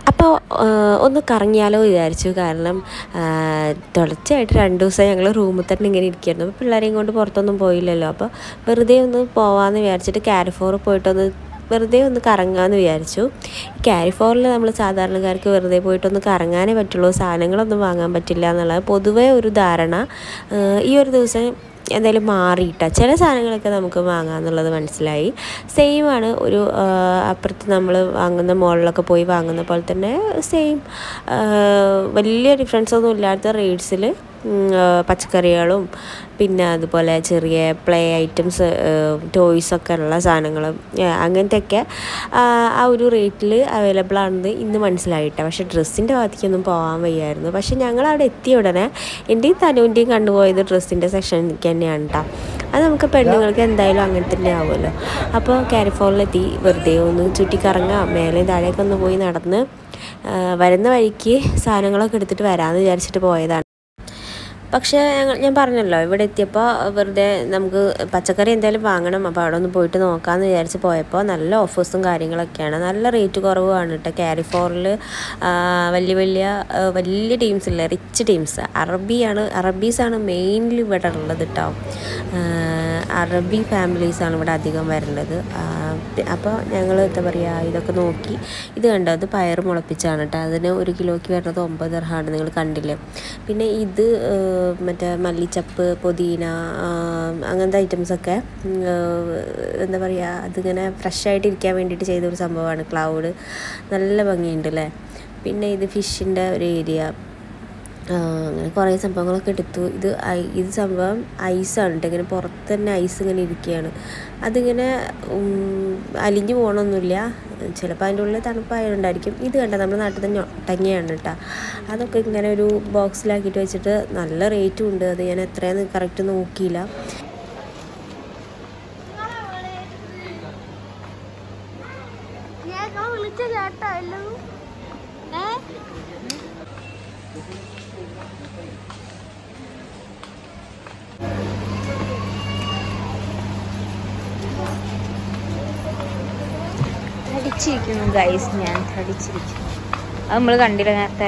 അപ്പോൾ ഒന്ന് കറങ്ങിയാലോ വിചാരിച്ചു കാരണം ആ, തുടർച്ചയായിട്ട് രണ്ട് ദിവസം ഞങ്ങൾ റൂമിൽ തന്നെ ഇങ്ങനെ ഇരിക്കുകയായിരുന്നു അപ്പോൾ പിള്ളേരെയും കൊണ്ട് പുറത്തൊന്നും പോയില്ലല്ലോ അപ്പോൾ വെറുതെ ഒന്ന് പോവാമെന്ന് വിചാരിച്ചിട്ട് കാരിഫോർ പോയിട്ടൊന്ന് വെറുതെ ഒന്ന് കറങ്ങാമെന്ന് വിചാരിച്ചു കാരിഫോറിൽ നമ്മൾ സാധാരണക്കാർക്ക് വെറുതെ പോയിട്ടൊന്ന് കറങ്ങാനേ പറ്റുള്ളൂ സാധനങ്ങളൊന്നും വാങ്ങാൻ പറ്റില്ല എന്നുള്ളത് പൊതുവേ ഒരു ധാരണ ആ, ഈ ഒരു ദിവസം എന്തായാലും മാറിയിട്ട ചില സാധനങ്ങളൊക്കെ നമുക്ക് വാങ്ങാമെന്നുള്ളത് മനസ്സിലായി സെയിം ആണ് ഒരു ആ, അപ്പുറത്ത് നമ്മൾ വാങ്ങുന്ന മോളിലൊക്കെ പോയി വാങ്ങുന്ന പോലെ തന്നെ സെയിം വലിയ ഡിഫറൻസ് ഒന്നും ഇല്ലാത്ത റേറ്റ്സിൽ പച്ചക്കറികളും പിന്നെ അതുപോലെ ചെറിയ പ്ലേ ഐറ്റംസ് ടോയ്സൊക്കെ ഉള്ള സാധനങ്ങളും അങ്ങനത്തെയൊക്കെ ആ ആ ഒരു റേറ്റിൽ അവൈലബിൾ ആണെന്ന് ഇന്ന് മനസ്സിലായിട്ട പക്ഷേ ഡ്രസ്സിൻ്റെ ഭാഗത്തേക്കൊന്നും പോകാൻ വയ്യായിരുന്നു പക്ഷേ ഞങ്ങൾ അവിടെ എത്തിയ ഉടനെ എൻ്റെയും തനുവിൻ്റെയും കണ്ടുപോയത് ഡ്രസ്സിൻ്റെ സെക്ഷനിലേക്ക് തന്നെയാണ് കേട്ടോ അത് നമുക്ക് പെണ്ണുങ്ങൾക്ക് എന്തായാലും അങ്ങനെ തന്നെ ആവുമല്ലോ അപ്പോൾ കാരിഫോണിലെത്തി വെറുതെ ഒന്ന് ചുറ്റിക്കറങ്ങാം മേലെ താഴേക്ക് ഒന്ന് പോയി നടന്ന് ആ, വരുന്ന വഴിക്ക് സാധനങ്ങളൊക്കെ എടുത്തിട്ട് വരാമെന്ന് വിചാരിച്ചിട്ട് പോയതാണ് പക്ഷേ ഞങ്ങൾ ഞാൻ പറഞ്ഞല്ലോ ഇവിടെ എത്തിയപ്പോൾ വെറുതെ നമുക്ക് പച്ചക്കറി എന്തായാലും വാങ്ങണം അപ്പോൾ അവിടെ ഒന്ന് പോയിട്ട് നോക്കാമെന്ന് വിചാരിച്ച് പോയപ്പോൾ നല്ല ഓഫേഴ്സും കാര്യങ്ങളൊക്കെയാണ് നല്ല റേറ്റ് കുറവാണ് കേട്ടോ കാരിഫോറിൽ വലിയ വലിയ ആ, വലിയ ടീംസ് ഇല്ല റിച്ച് ടീംസ് അറബിയാണ് അറബീസാണ് മെയിൻലി ഇവിടെ ഉള്ളത് കേട്ടോ അറബി ഫാമിലീസാണ് ഇവിടെ അധികം വരുന്നത് അപ്പോൾ ഞങ്ങൾ എന്താ പറയുക ഇതൊക്കെ നോക്കി ഇത് കണ്ടോ അത് പയർ മുളപ്പിച്ചാണ് കേട്ടോ അതിന് ഒരു കിലോയ്ക്ക് വരുന്നത് ഒമ്പത് ദർഹാണ് നിങ്ങൾ കണ്ടില്ലേ പിന്നെ ഇത് ആ, മറ്റേ മല്ലിച്ചപ്പ് പുതിന ആ, അങ്ങനത്തെ ഐറ്റംസൊക്കെ ഉം, ആ, എന്താ പറയുക അതിങ്ങനെ ഫ്രഷ് ആയിട്ട് ഇരിക്കാൻ വേണ്ടിയിട്ട് ചെയ്ത ഒരു സംഭവമാണ് ക്ലൗഡ് നല്ല ഭംഗിയുണ്ട് അല്ലേ പിന്നെ ഇത് ഫിഷിൻ്റെ ഒരു ഏരിയ ആ, അങ്ങനെ കുറേ സംഭവങ്ങളൊക്കെ എടുത്തു ഇത് ഐ- ഇത് സംഭവം ഐസാണ് കേട്ടോ ഇങ്ങനെ പുറത്ത് തന്നെ ഐസ് ഇങ്ങനെ ഇരിക്കുകയാണ് അതിങ്ങനെ ഉം, അലിഞ്ഞു പോകണമൊന്നുമില്ല ചിലപ്പോൾ അതിൻ്റെ ഉള്ളിൽ തണുപ്പായതുകൊണ്ടായിരിക്കും ഇത് കണ്ട നമ്മുടെ നാട്ടിൽ തന്നെ ഒട്ടങ്ങയാണ് കേട്ടോ അതൊക്കെ ഇങ്ങനെ ഒരു ബോക്സിലാക്കിയിട്ട് വെച്ചിട്ട് നല്ല റേറ്റും ഉണ്ട് അത് ഞാൻ എത്രയാന്ന് കറക്റ്റ് നോക്കിയില്ല ഞാൻ വിളിച്ച ചേട്ടാ എല്ലാം ഏ തടിച്ചിരിക്കുന്നു ഗൈസ് ഞാൻ തടിച്ചിരിക്കുന്നു അത് നമ്മൾ കണ്ടില്ല നേരത്തെ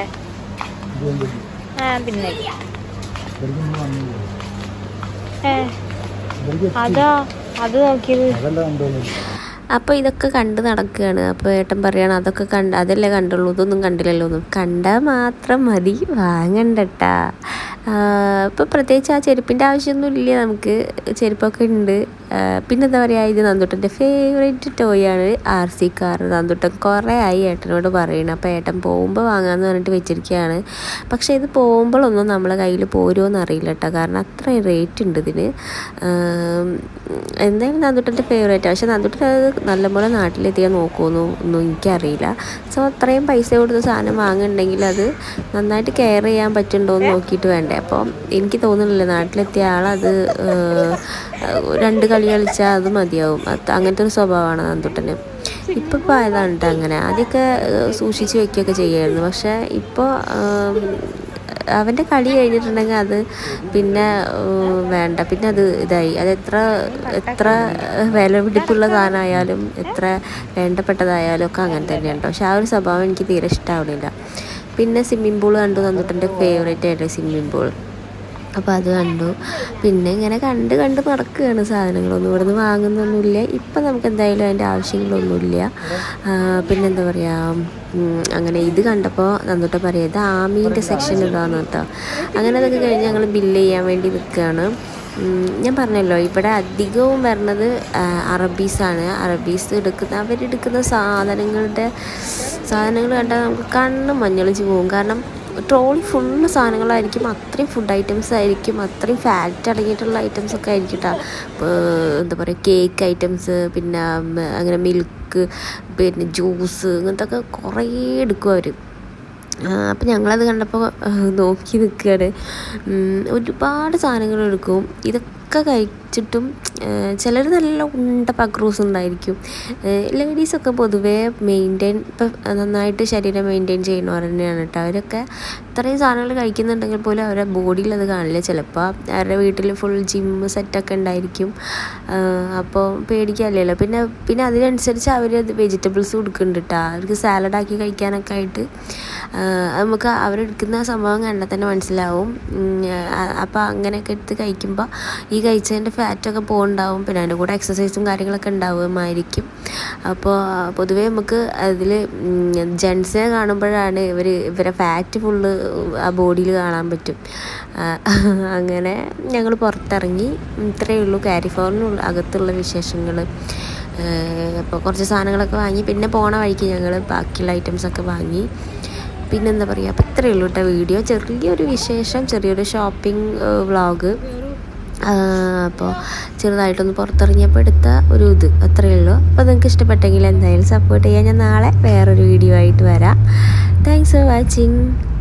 ആ പിന്നെ ഏ അതാ അത് നോക്കിയത് അപ്പോൾ ഇതൊക്കെ കണ്ട് നടക്കുകയാണ് അപ്പോൾ ഏട്ടൻ പറയാണ് അതൊക്കെ കണ്ട് അതല്ലേ കണ്ടുള്ളൂ ഇതൊന്നും കണ്ടില്ലല്ലോ ഒന്നും കണ്ടാൽ മാത്രം മതി വാങ്ങണ്ടട്ടാ ഇപ്പോൾ പ്രത്യേകിച്ച് ആ ചെരുപ്പിൻ്റെ ആവശ്യമൊന്നും ഇല്ല നമുക്ക് ചെരുപ്പൊക്കെ ഉണ്ട് ആ, പിന്നെ എന്താ പറയുക ഇത് നന്ദുട്ടൻ്റെ ഫേവറേറ്റ് ടോയാണ് ആർ സി കാർ നന്ദുട്ടൻ കുറേ ആയി ഏട്ടനോട് പറയണം അപ്പോൾ ഏട്ടൻ പോകുമ്പോൾ വാങ്ങാമെന്ന് പറഞ്ഞിട്ട് വെച്ചിരിക്കുകയാണ് പക്ഷേ ഇത് പോകുമ്പോഴൊന്നും നമ്മളെ കയ്യിൽ പോരുമോയെന്ന് അറിയില്ല കേട്ടോ കാരണം അത്രയും റേറ്റ് ഉണ്ട് ഇതിന് ആം, എന്തായാലും നന്ദുട്ടൻ്റെ ഫേവറേറ്റ് പക്ഷേ നന്ദുട്ടൻ അത് നല്ലപോലെ നാട്ടിലെത്തിയാൽ നോക്കുമെന്നു ഒന്നും എനിക്കറിയില്ല സോ അത്രയും പൈസ കൊടുത്ത് സാധനം വാങ്ങുന്നുണ്ടെങ്കിൽ അത് നന്നായിട്ട് കെയർ ചെയ്യാൻ പറ്റുന്നുണ്ടോ എന്ന് നോക്കിയിട്ട് വേണ്ടേ അപ്പോൾ എനിക്ക് തോന്നുന്നില്ല നാട്ടിലെത്തിയ ആളത് ഏഹ്, രണ്ട് കളി കളിച്ചാൽ അത് മതിയാവും അത് അങ്ങനത്തെ ഒരു സ്വഭാവമാണ് നന്ദുട്ടന് ഇപ്പം ഇപ്പോൾ ആയതാണ് കേട്ടോ അങ്ങനെ ആദ്യമൊക്കെ ഏഹ്, സൂക്ഷിച്ച് വെക്കുകയൊക്കെ ചെയ്യുമായിരുന്നു പക്ഷേ ഇപ്പോൾ അവൻ്റെ കളി കഴിഞ്ഞിട്ടുണ്ടെങ്കിൽ അത് പിന്നെ ഏഹ്, വേണ്ട പിന്നെ അത് ഇതായി അത് എത്ര എത്ര വില പിടിപ്പുള്ള സാധനമായാലും എത്ര വേണ്ടപ്പെട്ടതായാലും ഒക്കെ അങ്ങനെ തന്നെയാണ് കേട്ടോ പക്ഷെ ആ ഒരു സ്വഭാവം എനിക്ക് തീരെ ഇഷ്ടമാവണില്ല പിന്നെ സ്വിമ്മിംഗ് പൂൾ കണ്ടു തന്നിട്ടെൻ്റെ ഫേവറേറ്റ് ആയിട്ട് സ്വിമ്മിംഗ് പൂൾ അപ്പോൾ അത് കണ്ടു പിന്നെ ഇങ്ങനെ കണ്ട് കണ്ട് നടക്കുകയാണ് സാധനങ്ങളൊന്നും ഇവിടുന്ന് വാങ്ങുന്നൊന്നുമില്ല ഇപ്പം നമുക്ക് എന്തായാലും അതിൻ്റെ ആവശ്യങ്ങളൊന്നുമില്ല ആ, പിന്നെന്താ പറയുക ഉം, അങ്ങനെ ഇത് കണ്ടപ്പോൾ നന്നോട്ട് പറയാം ഇത് ആമീൻ്റെ സെക്ഷൻ ഇതാന്ന് കേട്ടോ അങ്ങനെ അതൊക്കെ കഴിഞ്ഞ് ഞങ്ങൾ ബില്ല് ചെയ്യാൻ വേണ്ടി നിൽക്കുകയാണ് ഉം, ഞാൻ പറഞ്ഞല്ലോ ഇവിടെ അധികവും വരുന്നത് ആ, അറബീസാണ് അറബീസ് എടുക്കുന്ന അവരെടുക്കുന്ന സാധനങ്ങളുടെ സാധനങ്ങൾ കണ്ടാൽ നമുക്ക് കണ്ണ് മഞ്ഞളിച്ച് പോകും കാരണം ട്രോളി ഫുള്ള് സാധനങ്ങളായിരിക്കും അത്രയും ഫുഡ് ഐറ്റംസ് ആയിരിക്കും അത്രയും ഫാറ്റ് അടങ്ങിയിട്ടുള്ള ഐറ്റംസ് ഒക്കെ ആയിരിക്കും കേട്ടോ എന്താ പറയുക കേക്ക് ഐറ്റംസ് പിന്നെ ഉം, അങ്ങനെ മിൽക്ക് പിന്നെ ജ്യൂസ് ഇങ്ങനത്തെ ഒക്കെ കുറേ എടുക്കും അവർ അപ്പം ഞങ്ങളത് കണ്ടപ്പോൾ നോക്കി നിൽക്കുകയാണ് ഉം, ഒരുപാട് സാധനങ്ങൾ എടുക്കും ഇതൊക്കെ ഒക്കെ കഴിച്ചിട്ടും ചിലർ നല്ല ഉണ്ട പക്രൂസ് ഉണ്ടായിരിക്കും ലേഡീസൊക്കെ പൊതുവേ മെയിൻറ്റെയിൻ ഇപ്പം നന്നായിട്ട് ശരീരം മെയിൻറ്റെയിൻ ചെയ്യുന്നവർ തന്നെയാണ് കേട്ടോ അവരൊക്കെ ഇത്രയും സാധനങ്ങൾ കഴിക്കുന്നുണ്ടെങ്കിൽ പോലും അവരുടെ ബോഡിയിൽ അത് കാണില്ല ചിലപ്പോൾ അവരുടെ വീട്ടിൽ ഫുൾ ജിം സെറ്റൊക്കെ ഉണ്ടായിരിക്കും അപ്പോൾ പേടിക്കാനില്ലല്ലോ പിന്നെ പിന്നെ അതിനനുസരിച്ച് അവർ വെജിറ്റബിൾസ് കൊടുക്കുന്നുണ്ട് കേട്ടോ അവർക്ക് സാലഡാക്കി കഴിക്കാനൊക്കെ ആയിട്ട് നമുക്ക് അവരെടുക്കുന്ന സംഭവം കണ്ടാൽ തന്നെ മനസ്സിലാവും അപ്പോൾ അങ്ങനെയൊക്കെ എടുത്ത് കഴിക്കുമ്പോൾ ഈ കഴിച്ചതിൻ്റെ ഫാറ്റൊക്കെ പോകുന്നുണ്ടാവും പിന്നെ അതിൻ്റെ കൂടെ എക്സസൈസും കാര്യങ്ങളൊക്കെ ഉണ്ടാവുമായിരിക്കും അപ്പോൾ പൊതുവേ നമുക്ക് അതിൽ ജെൻസിനെ കാണുമ്പോഴാണ് ഇവർ ഇവരെ ഫാറ്റ് ഫുള്ള് ആ ബോഡിയിൽ കാണാൻ പറ്റും അങ്ങനെ ഞങ്ങൾ പുറത്തിറങ്ങി ഇത്രയേ ഉള്ളൂ കാരിഫോറിനുള്ള അകത്തുള്ള വിശേഷങ്ങൾ അപ്പോൾ കുറച്ച് സാധനങ്ങളൊക്കെ വാങ്ങി പിന്നെ പോണ വഴിക്ക് ഞങ്ങൾ ബാക്കിയുള്ള ഐറ്റംസൊക്കെ വാങ്ങി പിന്നെന്താ പറയുക അപ്പോൾ ഇത്രയേ ഉള്ളൂ കേട്ടോ വീഡിയോ ചെറിയൊരു വിശേഷം ചെറിയൊരു ഷോപ്പിംഗ് വ്ളോഗ് അപ്പോൾ ചെറുതായിട്ടൊന്ന് പുറത്തിറങ്ങിയപ്പോൾ എടുത്ത ഒരു ഇത് അത്രയേ ഉള്ളൂ അപ്പോൾ നിങ്ങൾക്ക് ഇഷ്ടപ്പെട്ടെങ്കിൽ എന്തായാലും സപ്പോർട്ട് ചെയ്യാൻ ഞാൻ നാളെ വേറൊരു വീഡിയോ ആയിട്ട് വരാം താങ്ക്സ് ഫോർ വാച്ചിങ്